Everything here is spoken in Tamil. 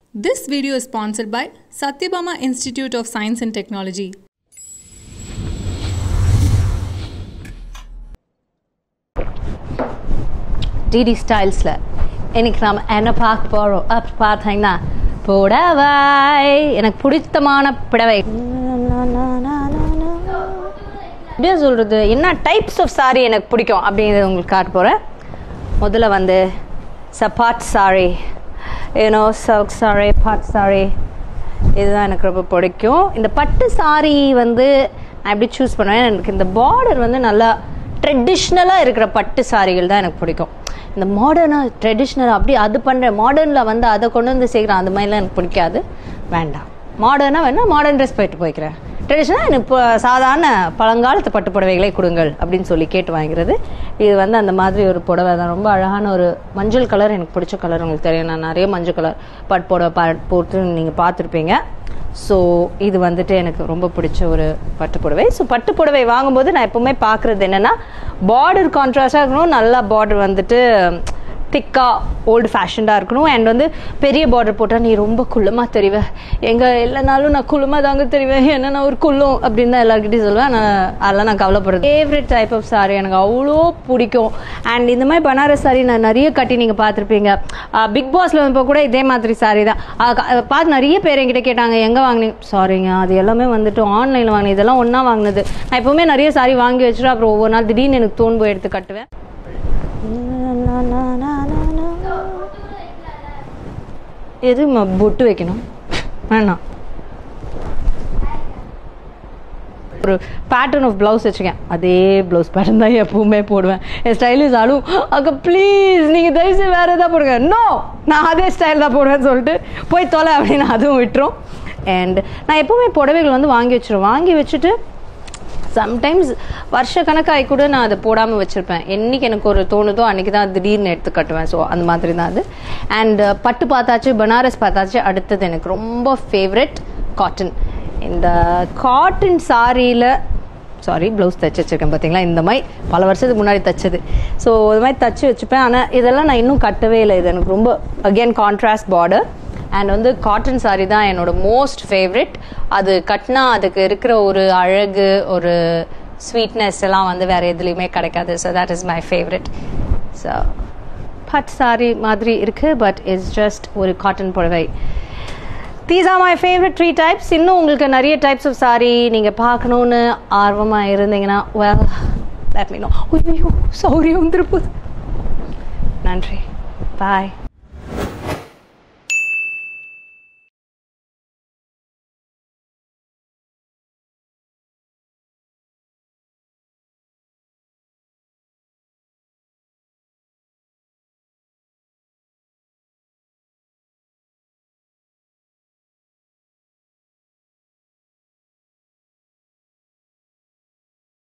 This video is sponsored by Satyabama Institute of Science and Technology. DD ஸ்டைல்ஸில் இன்னைக்கு நாம் என்ன பார்க்க போகிறோம் அப்படி பார்த்தீங்கன்னா புடவை எனக்கு பிடித்தமான புடவை எப்படியா சொல்கிறது என்ன டைப்ஸ் ஆஃப் சாரி எனக்கு பிடிக்கும் அப்படிங்கிறத உங்களுக்கு காட்ட போகிறேன் முதல்ல வந்து சப்பாட் சாரி ஏனோ சவுக் சாரி பாட் சாரி இதுதான் எனக்கு ரொம்ப பிடிக்கும் இந்த பட்டு சாரி வந்து நான் எப்படி சூஸ் பண்ணுவேன் எனக்கு இந்த பார்டர் வந்து நல்லா ட்ரெடிஷ்னலாக இருக்கிற பட்டு சாரிகள் தான் எனக்கு பிடிக்கும் இந்த மாடர்னாக ட்ரெடிஷ்னலாக அப்படி அது பண்ணுறேன் மாடர்னில் வந்து அதை கொண்டு வந்து சேர்க்குறேன் அந்த மாதிரிலாம் எனக்கு பிடிக்காது வேண்டாம் மாடர்னாக வேணால் மாடர்ன் ட்ரெஸ் போயிட்டு போய்க்கிறேன் ட்ரெடிஷ்னலாக எனக்கு இப்போ சாதாரண பழங்காலத்து பட்டு புடவைகளை கொடுங்கள் அப்படின்னு சொல்லி கேட்டு வாங்கிறது இது வந்து அந்த மாதிரி ஒரு புடவை தான் ரொம்ப அழகான ஒரு மஞ்சள் கலர் எனக்கு பிடிச்ச கலர் உங்களுக்கு தெரியும் நான் நிறைய மஞ்சள் கலர் பட்டு புடவை பா போட்டு நீங்கள் பார்த்துருப்பீங்க ஸோ இது வந்துட்டு எனக்கு ரொம்ப பிடிச்ச ஒரு பட்டு புடவை ஸோ பட்டு புடவை வாங்கும்போது நான் எப்பவுமே பார்க்குறது என்னென்னா பார்டர் கான்ட்ராஸ்டாக இருக்கணும் நல்லா பார்டர் வந்துட்டு திக்காக ஓல்டு ஃபேஷன்டாக இருக்கணும் அண்ட் வந்து பெரிய பார்டர் போட்டால் நீ ரொம்ப குள்ளமாக தெரிவ எங்கே இல்லைனாலும் நான் குள்ளமாக தாங்க தெரிவேன் ஏன்னா நான் ஒரு குள்ளும் அப்படின்னு தான் எல்லாருக்கிட்டையும் சொல்லுவேன் நான் அதெல்லாம் நான் கவலைப்படுறது ஃபேவரட் டைப் ஆஃப் சாரி எனக்கு அவ்வளோ பிடிக்கும் அண்ட் இந்த மாதிரி பனாரஸ் சாரி நான் நிறைய கட்டி நீங்கள் பார்த்துருப்பீங்க பிக் பாஸில் இப்போ கூட இதே மாதிரி சாரி தான் அதை பார்த்து நிறைய பேர் என்கிட்ட கேட்டாங்க எங்கே வாங்கினீங்க சாரிங்க அது எல்லாமே வந்துட்டு ஆன்லைனில் வாங்கினது இதெல்லாம் ஒன்றா வாங்கினது நான் எப்போவுமே நிறைய சாரி வாங்கி வச்சுட்டு அப்புறம் ஒவ்வொரு நாள் திடீர்னு எனக்கு தோன் போய் எடுத்து கட்டுவேன் எது பொட்டு வைக்கணும் வேணாம் ஒரு பேட்டர்ன் ஆஃப் ப்ளவுஸ் வச்சுக்கேன் அதே ப்ளவுஸ் பேட்டர்ன் தான் எப்பவுமே போடுவேன் என் ஸ்டைலிஸ் ஆளும் அக்கா ப்ளீஸ் நீங்கள் தயவுசெய்து வேறு எதாவது போடுங்க நோ நான் அதே ஸ்டைல் தான் போடுவேன்னு சொல்லிட்டு போய் தொலை அப்படின்னு அதுவும் விட்டுரும் அண்ட் நான் எப்பவுமே புடவைகள் வந்து வாங்கி வச்சிருவேன் வாங்கி வச்சுட்டு சம்டைம்ஸ் வருஷ கணக்காகி கூட நான் அதை போடாமல் வச்சுருப்பேன் என்றைக்கு எனக்கு ஒரு தோணுதோ அன்றைக்கி தான் திடீர்னு எடுத்து கட்டுவேன் ஸோ அந்த மாதிரி தான் அது அண்ட் பட்டு பார்த்தாச்சு பனாரஸ் பார்த்தாச்சு அடுத்தது எனக்கு ரொம்ப ஃபேவரெட் காட்டன் இந்த காட்டன் சாரியில் சாரி ப்ளவுஸ் தைச்சி வச்சுருக்கேன் பார்த்தீங்களா இந்த மாதிரி பல வருஷத்துக்கு முன்னாடி தைச்சது ஸோ இது மாதிரி தைச்சி வச்சுப்பேன் ஆனால் இதெல்லாம் நான் இன்னும் கட்டவே இல்லை இது எனக்கு ரொம்ப அகெயின் கான்ட்ராஸ்ட் பார்டர் அண்ட் வந்து காட்டன் சாரி தான் என்னோட மோஸ்ட் ஃபேவரெட் அது கட்டினா அதுக்கு இருக்கிற ஒரு அழகு ஒரு ஸ்வீட்னஸ் எல்லாம் வந்து வேறு எதுலேயுமே கிடைக்காது so that is my favourite so but sari மாதிரி இருக்குது பட் இட்ஸ் ஜஸ்ட் ஒரு காட்டன் புடவை these are my favourite three types இன்னும் உங்களுக்கு நிறைய டைப்ஸ் ஆஃப் சாரி நீங்கள் பார்க்கணுன்னு ஆர்வமாக இருந்தீங்கன்னா வெல் லெட் மீ நோ ஐயோ சாரி வந்துருப்போது நன்றி பாய்